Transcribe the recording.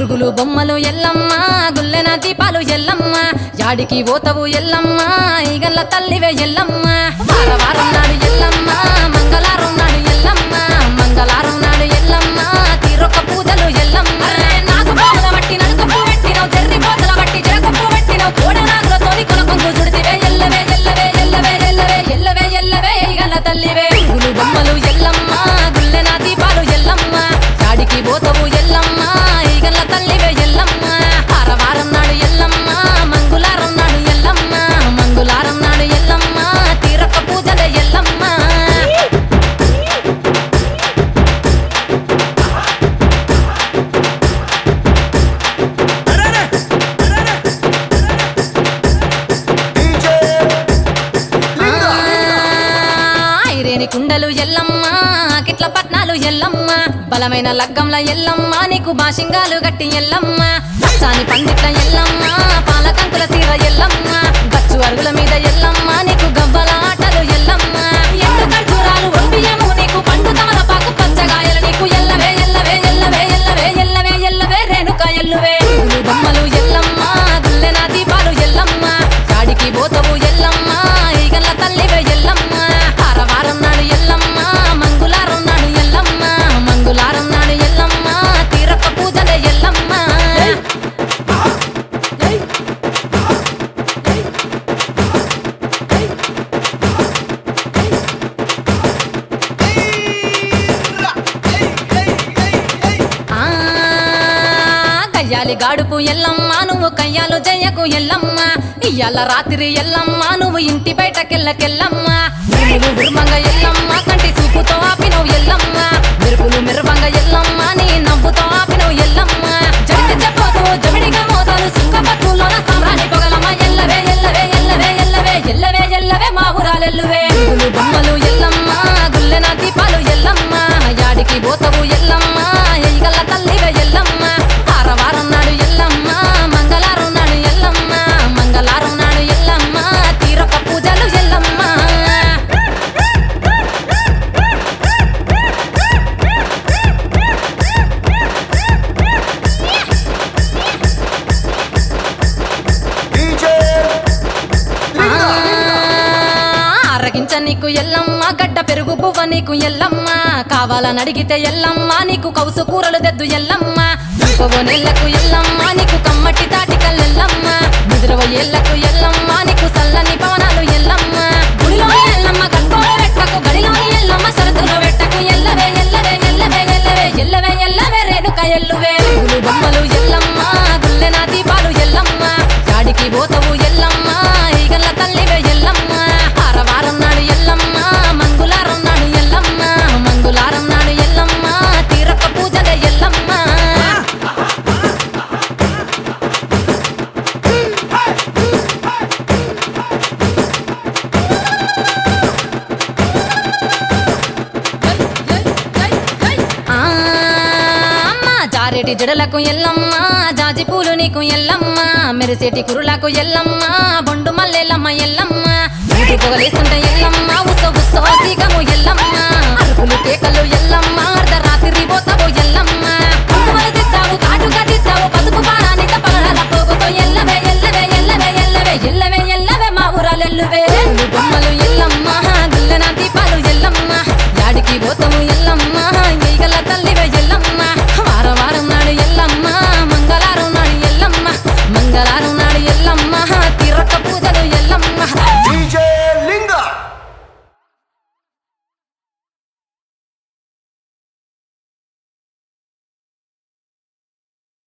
పురుగులు బొమ్మలు ఎల్లమ్మ గుల్లెన దీపాలు ఎల్లమ్మ యాడికి పోతవు ఎల్లమ్మ ఈగల్ల తల్లివే ఎల్లమ్మ వార వారం నాడు ఎల్లమ్మ మంగళారం నాడు ఎల్లమ్మ మంగళారం నాడు ఎల్లమ్మ తీరొక్క పూజలు ఎల్లమ్మ నాకు బాధ బట్టి నడుకప్పు పెట్టినవు చెర్రి పోతల బట్టి జరకప్పు పెట్టినవు కోడ నాగులతోని కొనకొంగు చుడితివే ఎల్లవే ఎల్లవే ఎల్లవే ఎల్లవే ఎల్లవే ఎల్లవే ఈగల్ల తల్లివే పురుగులు బొమ్మలు ఎల్లమ్మ గుల్లెన దీపాలు ఎల్లమ్మ చాడికి పోతవు ఎల్లమ్మ ఈగల్ల తల్లివే ఎల్లమ్మ వారవారం నాడు ఎల్లమ్మ మంగుళారం నాడు ఎల్లమ్మ మంగుళారం నాడు ఎల్లమ్మ తీరక పూజలే ఎల్లమ్మ ఐరేని కుండలు ఎల్లమ్మ కిట్ల పట్నాలు ఎల్లమ్మ బలమైన లగ్గంల ఎల్లమ్మ నీకు బాషింగాలు గట్టి ఎల్లమ్మ పచ్చాని పందిట్ల ఎల్లమ్మ పాలకంకుల సీర ఎల్లమ్మ గచ్చు అరుగుల మీద ఎల్లమ్మ నీకు గవ్వల ఆటలు ఎల్లమ్మ ఎండు ఖర్జూరాలు ఒంబియము నీకు పండు తమలపాకు పచ్చగాయలు నీకు ఎల్లవే ఎల్లవే ఎల్లవే ఎల్లవే ఎల్లవే ఎల్లవే రేణుక ఎల్లువే పువ్వులు బొమ్మలు ఎల్లమ్మ గుల్లెన దీపాలు ఎల్లమ్మ చాడికి పోతవు ఎల్లమ్మ ఈగల్ల తల్లివే ఎల్లమ్మ వారవారం నాడు ఎల్లమ్మ మంగుళారం నాడు ఎల్లమ్మ మంగుళారం నాడు ఎల్లమ్మ తీరక పూజలే ఎల్లమ్మ ఆ కయ్యాలి గాడుపు ఎల్లమ్మ నువ్వు కయ్యాలు జయ్యకు ఎల్లమ్మ ఇయ్యాల రాత్రి ఎల్లమ్మ నువ్వు ఇంటి బయటకెళ్ళకెళ్ళమ్మ నువ్వు ఉర్మంగ ఎల్లమ్మ కంటి చూపుతో ఆపినవు ఎల్లమ్మ మెరుపులు మెరువంగ ఎల్లమ్మ నీ నవ్వుతో ఆపినవు ఎల్లమ్మ జడికి చెప్పదు జమిడిగా మోతాలు సుంకపట్టులోన సామ్రాణి పొగలమ్మ ఎల్లవే ఎల్లవే ఎల్లవే ఎల్లవే ఎల్లవే ఎల్లవే మా ఊరాలెల్లువే పువ్వులు బొమ్మలు ఎల్లమ్మ గుల్లెన దీపాలు ఎల్లమ్మ యాడికి పోతవు ఎల్లమ్మ ఎయ్యగల్ల తల్లివే ఎల్లమ్మ వారవారం నాడు ఎల్లమ్మ మంగళారం నాడు ఎల్లమ్మ మంగళారం నాడు ఎల్లమ్మ తీరొక పూజలు ఎల్లమ్మ ఆ, అరగించ నీకు ఎల్లమ్మ గడ్డ పెరుగు బువ్వ నీకు ఎల్లమ్మ కావాలని అడిగితే ఎల్లమ్మ నీకు కౌసు కూరలు తెద్దు ఎల్లమ్మ ఇంకొవ నెల్లకు ఎల్లమ్మ నీకు కమ్మటి తాటికల్ ఎల్లమ్మ ముదిరవ ఏళ్లకు ఎల్లమ్మ నీకు చల్లని పవనాలు ఎల్లమ్మ గుడిలోని ఎల్లమ్మ గడ్డోలు పెట్టకు గడిలోని ఎల్లమ్మ సరదులో పెట్టకు ఎల్లవే ఎల్లవే ఎల్లవే ఎల్లవే ఎల్లవే ఎల్లవే రేణుక ఎల్లువే పువ్వులు బొమ్మలు ఎల్లమ్మ గుల్లెన దీపాలు ఎల్లమ్మ చాడికి పోతవు ఎల్లమ్మ ఈగల్ల తల్లివే ఎల్లమ్మ ఆరవారం నాడు ఎల్లమ్మ మంగుళారం నాడు ఎల్లమ్మ మంగుళారం నాడు ఎల్లమ్మ తీరక పూజలే ఎల్లమ్మ ఆ, అమ్మ జారేటి జడలకు ఎల్లమ్మ జాజి పూలు నీకు ఎల్లమ్మ మెరిసేటి కురులకు ఎల్లమ్మ బొండు మల్లెల్లమ్మ ఎల్లమ్మ ఊటి పొగలేస్తుంటే ఎల్లమ్మ ఉస ఉస సీకము ఎల్లమ్మ అరుపులు కేకలు ఎల్లమ్మ